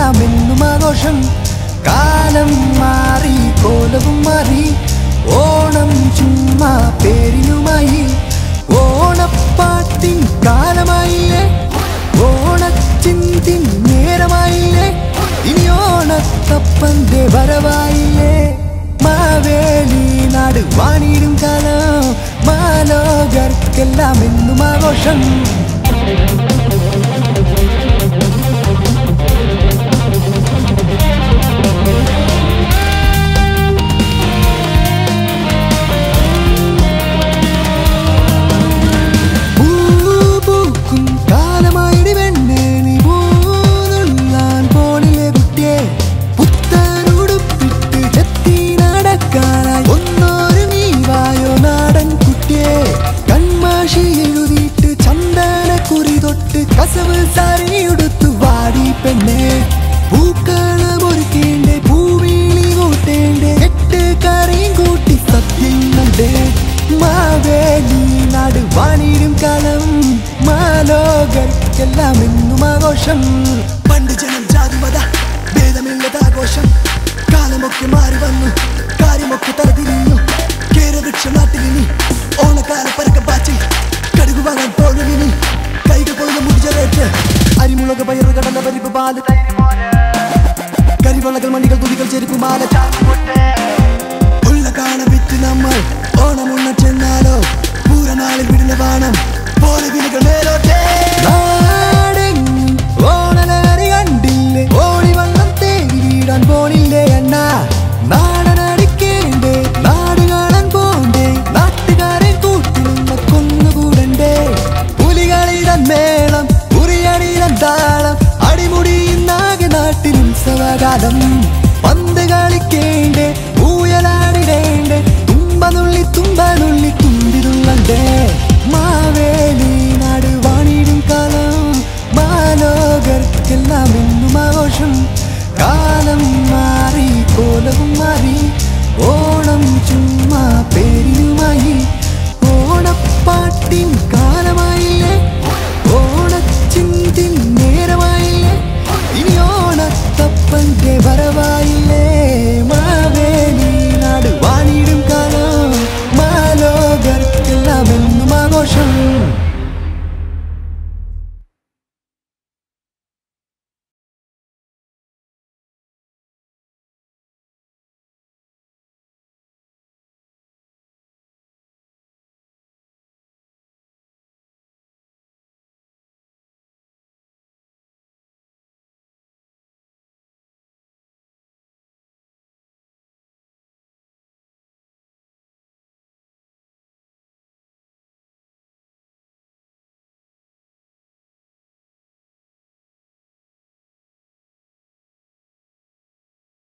ഓണക്കാലമൊക്കെല്ലാം എന്നും ആഘോഷം കാലം മാറി കോലവും മാറി ഓണം ചുമ്മാ പേരിനുമായി ഓണപ്പാട്ടിൻ കാലമായില്ലേ ഓണച്ചിന്തിൻ നേരമായില്ലേ ഇനി ഓണത്തപ്പന്റെ വരവായില്ലേ മാവേലി നാട് വാണിടും കാലം മാലോകർക്കെല്ലാം എന്നും ആഘോഷം പൂപ്പൂക്കും കാലമായിടി പെണ്ണേ നീ പോന്നുള്ളാൻ പോണില്ലേ കുട്ടിയെ പുത്തനുടുപ്പിട്ട് ചെത്തി നടക്കാനായി ഒന്നോരു നീ വായോ നാടൻ കുട്ടിയെ കൺമാഷി എഴുതിയിട്ട് ചന്ദന കുറി തൊട്ട് കസവ് സാരിയുടുത്തു വാടി പെണ്ണേ പൂക്കളം ഒരുക്കേണ്ടേ പൂവിളി കൂട്ടേണ്ടേ എട്ട് കറിയും കൂട്ടി സത്യങ്ങളുടെ മാവേലി നാട് വാണിടും കാലം മാലോകർക്കെല്ലാം എന്നും ആഘോഷം പണ്ട് ജനം ജാതിമത ഭേദമില്ലതാഘോഷം കാലമൊക്കെ മാറി വന്നു കാര്യമൊക്കെ തലതിരിഞ്ഞു കേരവൃക്ഷ നാട്ടിലിനി ഓണക്കാല പരക്ക പാച്ചിൽ കടുകു വാങ്ങാൻ തോഴലിനി കൈകൾ പൊഴുന്ന മുടിച്ചതേറ്റ് അരിമുളക് പയറ് കടല പരിപ്പ് പാല് കരിവളകൾ മണികൾ തുണികൾ ചെരുപ്പ് മാല ഉള്ള കാണ വിറ്റ് നമ്മൾ ഓണമുണ്ണ ചെന്നാലോ പൂരനാളിൽ വിടുന്ന വാണം പോലെ വിളികൾ മേലോട്ടേ